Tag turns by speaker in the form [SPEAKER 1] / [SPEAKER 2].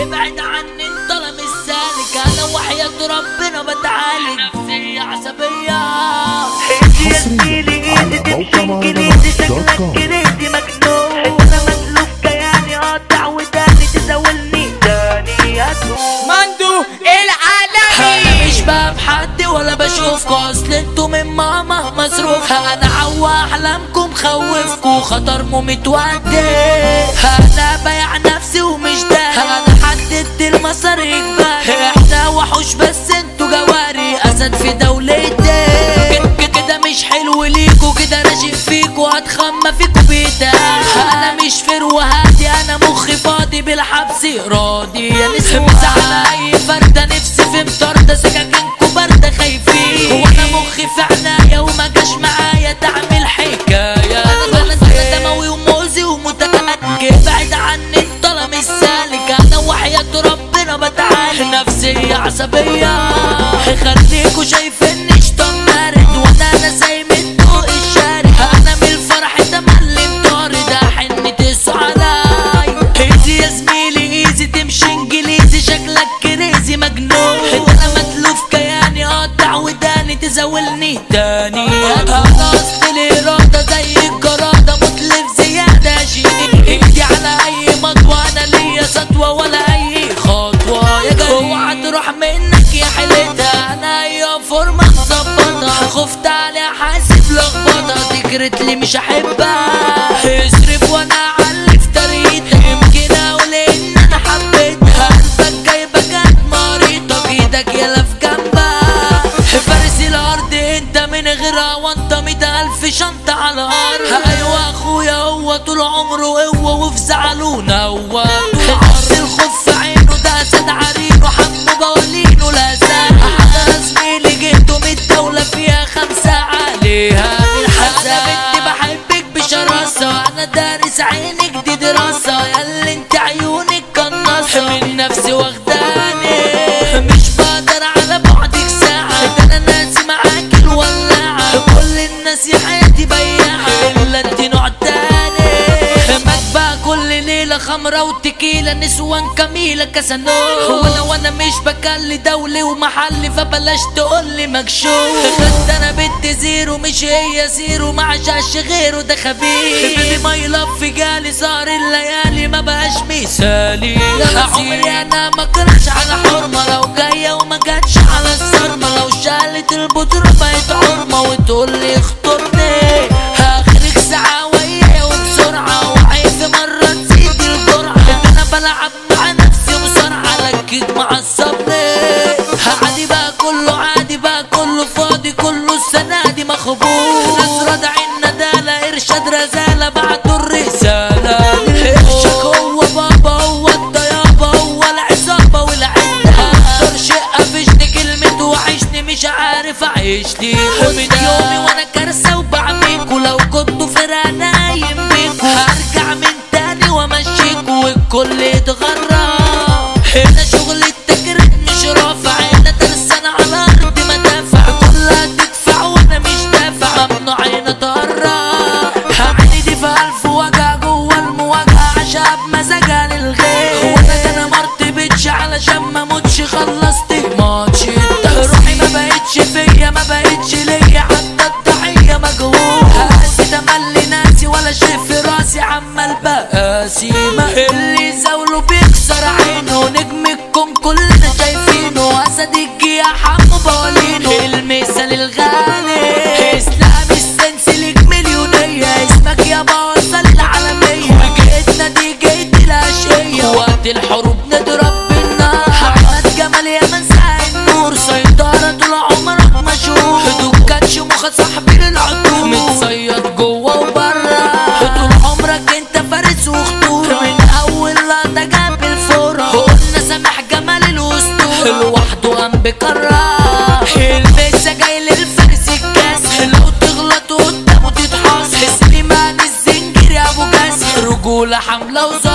[SPEAKER 1] ابعد عني انت لا مش سالك انا وحياة ربنا بتعالج نفسية عصبية
[SPEAKER 2] حصريا على موقع مهرجانات دوت كوم
[SPEAKER 3] كريزي مجنون انا مسلوك كياني قاطع وداني تزاولني تاني يا سوق
[SPEAKER 4] مندو العالمي
[SPEAKER 1] انا مش بقى حد ولا بشوفكوا اصل انتوا من ماما مصروف انا عوا احلامكم خوفكوا خطر مو متودي انا بايع نفسي ومش ده انا حددت المسار اجباري احنا وحوش بس انتوا جواري اسد في دولتي كده- كده مش حلو ليكوا كده راشق فيكوا هتخمى فيكوا بيتا انا مش فر وهادي انا مخي فاضي بالحبس راضي يا نسمة مزعلة اي فردة نفسي في مطاردة سكاكينكوا باردة خايفين وانا مخي في عناية وما جاش معايا تعمل حكاية انا انا دموي ومؤذي ومتأكد بعد عني انت لا مش سالك انا وحياة ربنا بتعالج نفسية عصبية خليكوا شايفيني شطان مارد وانا انا زي من ضوء الشارد انا من الفرح تملي مطارد احن تسعى علي ايزي يا زميلي ايزي تمشي انجليزي شكلك كريزي مجنون انا متلوف كياني قاطع وداني تزاولني تاني انا اصل الاراده زي الجراده متلف زياده شيء ايدي على اي مطوه انا ليا سطوه ولا اي خطوه يا جاي اوعى تروح منك يا حلتها انا اي فورمه مظبطه خفت عليها حاسب لخبطه تكرت لي مش احبها اصرف وانا اعلي في طريقتك يمكن اقول ان انا حبيتها قلبك جايبه جت مريضه ايدك يلا في جنبها فارس الارض انت من غيرها وانت مية الف شنطة على الارض ايوه اخويا هو طول عمره قوة وفي زعلونا هو حط الخوف في عينه ده سد عرينه حمو بوالينه لا ساد انا زميلي جيته من الدولة فيها خمسة عليها انا بنتي بحبك بشراسة انا دارس عينك دي دراسة ياللي انت عيونك قناصة من نفسي واخداني مش بقدر على بعدك ساعة ده انا ناسي معاك الولاعة كل الناس يا حياتي بياعة الا انت نوع تاني مكبة كل ليلة خمرة وتكيلة نسوان كميلة كاسانو وانا وانا مش بكلي دولي ومحلي فبلاش تقولي مكشوف خدت انا بنت زيرو مش هي زيرو ما عشاش غيره ده خبيث بيبي ماي لاف في جالي صار الليالي ما بقاش مثالي عمري انا ما كرهش على حرمة لو جاية وما جاتش على الصرمة لو شالت البودرة بقت حرمة وتقول لي اخطرني هاخرك ساعة ويايا وبسرعة وعيب مرة تزيد الجرعة ده انا بلعب مع نفسي مصارعة لكيك معصبني عادي بقى كله عادي بقى كله فاضي كله السنة دي مخبوط ناس رادعين ندالة ارشاد رزالة بعتوا الرسالة ارشاك هو بابا هو الطيابة هو العصابة والعدة اكتر شيء قفشني كلمة وحشني مش عارف اعيش ليه من يومي وانا كارثة وبعميكوا لو كنتوا فرقة نايم بيكوا هرجع من تاني وامشيكوا والكل يتغرب هنا شغل التجريد مش رافع هنا ترسانة على ارض مدافع كلها تدفع وانا مش دافع ممنوع هنا تقرب عيني دي في الف وجع جوه المواجهة عشان بمزاجها للغير وانا ده انا مرتبتش علشان ما موتش خلصت ماتش روحي ما بقتش فيا ما بقتش ليا حتى الضحية مجهول هقاسي تملي ناسي ولا شيء في راسي عمال بقاسي ما اللي زاوله بيكسر عينه نجم الكون كلنا شايفينه اسد يا حمو بولينو المثال الغالي اسلام السنس ليك مليونية اسمك يا وصل العالمية وجيتنا دي جيت العشية وقت الحروب نضرب بالنار احمد جمال يا منسى النور سيطرة طول عمرك مشهور دكان شموخة صاحبي للعطور متصيد جوه وبره طول عمرك انت فارس وخطورة من اول لقطة جاب الفورة قلنا سامح جمال الاسطورة لوحده قام بكرة المسا جاي للفارس الكاس لو تغلط قدامه تتحاس سليمان الزنجير يا ابو جاسر رجولة حملة وزارة